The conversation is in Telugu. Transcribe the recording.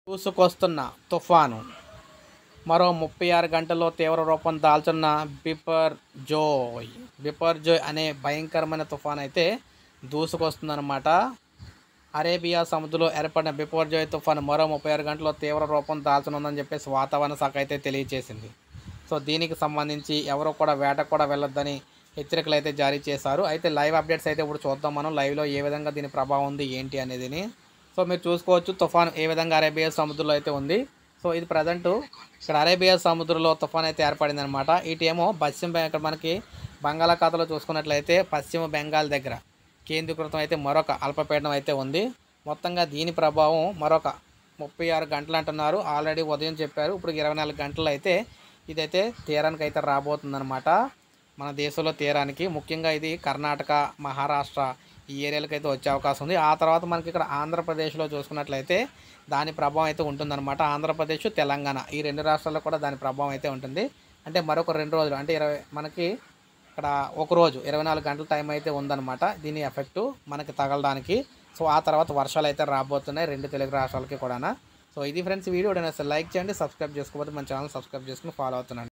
దూసుకొస్తున్న తుఫాను మరో ముప్పై ఆరు గంటల్లో తీవ్ర రూపం దాల్చున్న బిపర్ జోయ్ బిపర్ జోయ్ అనే భయంకరమైన తుఫాన్ అయితే దూసుకొస్తుందన్నమాట అరేబియా సముద్రంలో ఏర్పడిన బిపర్ జోయ్ తుఫాను మరో ముప్పై ఆరు గంటల్లో తీవ్ర రూపం దాల్చనుందని చెప్పేసి వాతావరణ శాఖ అయితే తెలియజేసింది సో దీనికి సంబంధించి ఎవరు కూడా వేటకు కూడా వెళ్ళొద్దని హెచ్చరికలు అయితే జారీ చేశారు అయితే లైవ్ అప్డేట్స్ అయితే ఇప్పుడు చూద్దాం మనం లైవ్లో ఏ విధంగా దీని ప్రభావం ఉంది ఏంటి అనేదిని సో మీరు చూసుకోవచ్చు తుఫాన్ ఏ విధంగా అరేబియా సముద్రంలో అయితే ఉంది సో ఇది ప్రజెంట్ ఇక్కడ అరేబియా సముద్రంలో తుఫాన్ అయితే ఏర్పడింది అనమాట ఇటేమో పశ్చిమ బెంగాల్ ఇక్కడ మనకి బంగాళాఖాతంలో చూసుకున్నట్లయితే పశ్చిమ బెంగాల్ దగ్గర కేంద్రీకృతం అయితే మరొక అల్పపీడనం అయితే ఉంది మొత్తంగా దీని ప్రభావం మరొక ముప్పై ఆరు గంటలు అంటున్నారు ఆల్రెడీ ఉదయం చెప్పారు ఇప్పుడు ఇరవై నాలుగు గంటలు అయితే ఇదైతే తీరానికి అయితే రాబోతుందన్నమాట మన దేశంలో తీరానికి ముఖ్యంగా ఇది కర్ణాటక మహారాష్ట్ర ఈ ఏరియాలకు అయితే వచ్చే అవకాశం ఉంది ఆ తర్వాత మనకి ఇక్కడ ఆంధ్రప్రదేశ్లో చూసుకున్నట్లయితే దాని ప్రభావం అయితే ఉంటుందన్నమాట ఆంధ్రప్రదేశ్ తెలంగాణ ఈ రెండు రాష్ట్రాల్లో కూడా దాని ప్రభావం అయితే ఉంటుంది అంటే మరొక రెండు రోజులు అంటే ఇరవై మనకి ఇక్కడ ఒక రోజు ఇరవై నాలుగు గంటల టైం అయితే ఉందన్నమాట దీని ఎఫెక్ట్ మనకి తగలడానికి సో ఆ తర్వాత వర్షాలు అయితే రాబోతున్నాయి రెండు తెలుగు రాష్ట్రాలకి కూడా సో ఇది ఫ్రెండ్స్ వీడియో అసలు లైక్ చేయండి సబ్స్క్రైబ్ చేసుకోకపోతే మన ఛానల్ సబ్స్క్రైబ్ చేసుకుని ఫాలో అవుతున్నాను